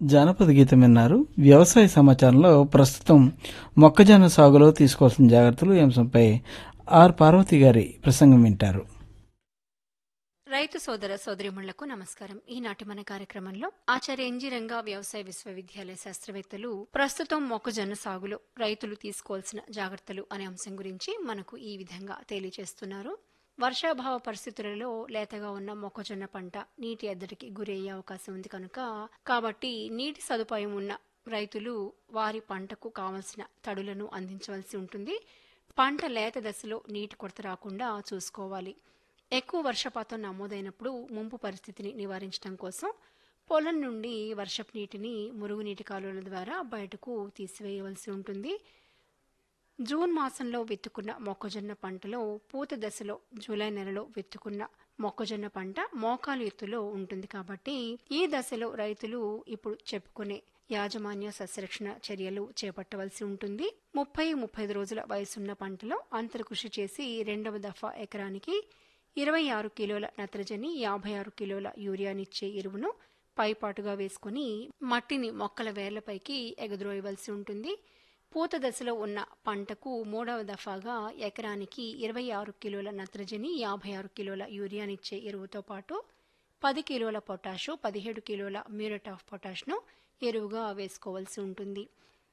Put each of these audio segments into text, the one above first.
జానపద గీతం విన్నారు వ్యవసాయ సమాచారంలో ప్రస్తుతం మొక్కజొన్న సాగులో తీసుకోవాల్సిన జాగ్రత్తలు ఈ అంశంపై ఆర్ పార్వతి గారి ప్రసంగం వింటారు రైతు సోదర సోదరిమణులకు నమస్కారం ఈనాటి మన కార్యక్రమంలో ఆచార్య ఎన్జి రంగా వ్యవసాయ విశ్వవిద్యాలయ శాస్త్రవేత్తలు ప్రస్తుతం మొక్కజొన్న సాగులో రైతులు తీసుకోవాల్సిన జాగ్రత్తలు అనే అంశం గురించి మనకు ఈ విధంగా తెలియజేస్తున్నారు వర్షాభావ పరిస్థితులలో లేతగా ఉన్న మొక్కజొన్న పంట నీటి ఎద్దడికి గురయ్యే అవకాశం ఉంది కనుక కాబట్టి నీటి సదుపాయం ఉన్న రైతులు వారి పంటకు కావలసిన తడులను అందించవలసి ఉంటుంది పంట లేత దశలో నీటి కొరత రాకుండా చూసుకోవాలి ఎక్కువ వర్షపాతం నమోదైనప్పుడు ముంపు పరిస్థితిని నివారించడం కోసం పొలం నుండి వర్షపు నీటిని మురుగునీటి కాలువల ద్వారా బయటకు తీసివేయవలసి ఉంటుంది జూన్ మాసంలో విత్తుకున్న మొక్కజొన్న పంటలో పూత దశలో జూలై నెలలో విత్తుకున్న మొక్కజొన్న పంట మోకాలు ఎత్తులో ఉంటుంది కాబట్టి ఈ దశలో రైతులు ఇప్పుడు చెప్పుకునే యాజమాన్య సస్యరక్షణ చర్యలు చేపట్టవలసి ఉంటుంది ముప్పై ముప్పై రోజుల వయసున్న పంటలో అంతర్కృషి చేసి రెండవ దఫా ఎకరానికి ఇరవై ఆరు కిలోల నత్రజని యాభై ఆరు కిలోల యూరియానిచ్చే ఎరువును పైపాటుగా వేసుకుని మట్టిని మొక్కల వేర్లపైకి ఎగద్రోయవలసి ఉంటుంది పూత దశలో ఉన్న పంటకు మూడవ దఫాగా ఎకరానికి ఇరవై ఆరు కిలోల నత్రజని యాభై ఆరు కిలోల యూరియానిచ్చే ఎరువుతో పాటు పది కిలోల పొటాషు పదిహేడు కిలోల మ్యూరేట్ ఆఫ్ పొటాష్ను ఎరువుగా వేసుకోవాల్సి ఉంటుంది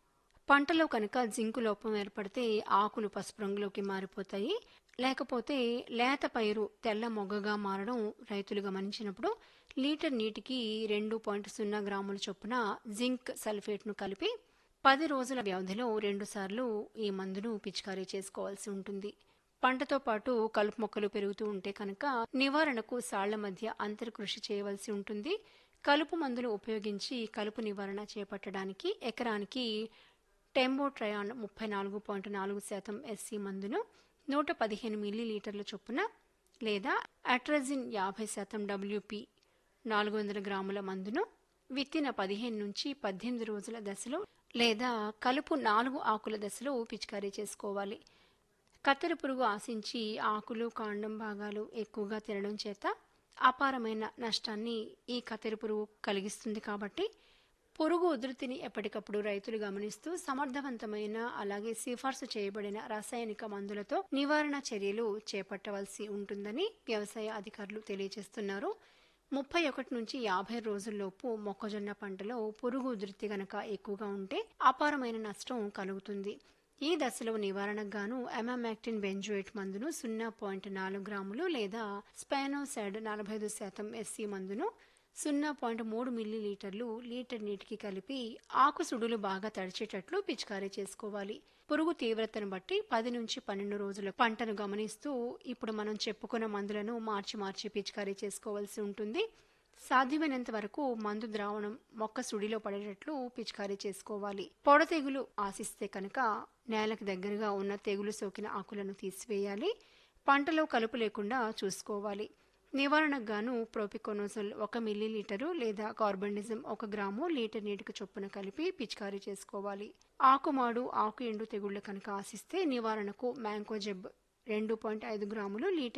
పంటలో కనుక జింకు లోపం ఏర్పడితే ఆకులు పసుపు రంగులోకి మారిపోతాయి లేకపోతే లేత పైరు తెల్ల మొగ్గగా మారడం రైతులు గమనించినప్పుడు లీటర్ నీటికి రెండు పాయింట్ సున్నా గ్రాముల చొప్పున జింక్ సల్ఫేట్ను కలిపి పది రోజుల వ్యవధిలో రెండుసార్లు ఈ మందును పిచికారీ చేసుకోవాల్సి ఉంటుంది పంటతో పాటు కలుపు మొక్కలు పెరుగుతూ ఉంటే కనుక నివారణకు సాళ్ల మధ్య అంతర్కృషి చేయవలసి ఉంటుంది కలుపు మందులు ఉపయోగించి కలుపు నివారణ చేపట్టడానికి ఎకరానికి టెంబోట్రయాన్ ముప్పై నాలుగు పాయింట్ నాలుగు శాతం ఎస్సీ మందును నూట పదిహేను మిల్లీ లీటర్ల చొప్పున లేదా అట్రజిన్ యాభై శాతం డబ్ల్యూపి నాలుగు వందల గ్రాముల మందును విత్తిన పదిహేను నుంచి పద్దెనిమిది రోజుల దశలో లేదా కలుపు నాలుగు ఆకుల దశలో పిచికారీ చేసుకోవాలి కత్తెర పురుగు ఆశించి ఆకులు కాండం భాగాలు ఎక్కువగా తినడం చేత అపారమైన నష్టాన్ని ఈ కత్తెర పురుగు కలిగిస్తుంది కాబట్టి పురుగు ఉధృతిని ఎప్పటికప్పుడు రైతులు గమనిస్తూ సమర్థవంతమైన అలాగే సిఫార్సు చేయబడిన రాసాయనిక మందులతో నివారణ చర్యలు చేపట్టవలసి ఉంటుందని వ్యవసాయ అధికారులు తెలియజేస్తున్నారు ముప్పై ఒకటి నుంచి యాభై రోజుల్లోపు మొక్కజొన్న పంటలో పురుగు ఉధృతి గనక ఎక్కువగా ఉంటే అపారమైన నష్టం కలుగుతుంది ఈ దశలో నివారణకు గాను ఎమామాక్టిన్ బెంజోయిట్ మందును సున్నా పాయింట్ నాలుగు గ్రాములు లేదా స్పానోసైడ్ నలభై ఐదు శాతం ఎస్సీ మందును సున్నా పాయింట్ మూడు మిల్లీ లీటర్లు లీటర్ నీటికి కలిపి ఆకు సుడులు బాగా తడిచేటట్లు పిచికారీ చేసుకోవాలి పురుగు తీవ్రతను బట్టి పది నుంచి పన్నెండు రోజుల పంటను గమనిస్తూ ఇప్పుడు మనం చెప్పుకున్న మందులను మార్చి మార్చి పిచికారీ చేసుకోవాల్సి ఉంటుంది సాధ్యమైనంత వరకు మందు ద్రావణం మొక్క సుడిలో పడేటట్లు పిచికారీ చేసుకోవాలి పొడ తెగులు ఆశిస్తే కనుక నేలకు దగ్గరగా ఉన్న తెగులు సోకిన ఆకులను తీసివేయాలి పంటలో కలుపు లేకుండా చూసుకోవాలి నివారణకు గాను ప్రోపికోనోజల్ ఒక మిల్లీ లీటరు లేదా కార్బనిజం ఒక గ్రాము లీటర్ నీటికి చొప్పున కలిపి పిచికారీ చేసుకోవాలి ఆకుమాడు ఆకు ఎండు తెగుళ్లు కనుక ఆశిస్తే నివారణకు మ్యాంకో జెబ్ రెండు పాయింట్ ఐదు గ్రాములు లీటర్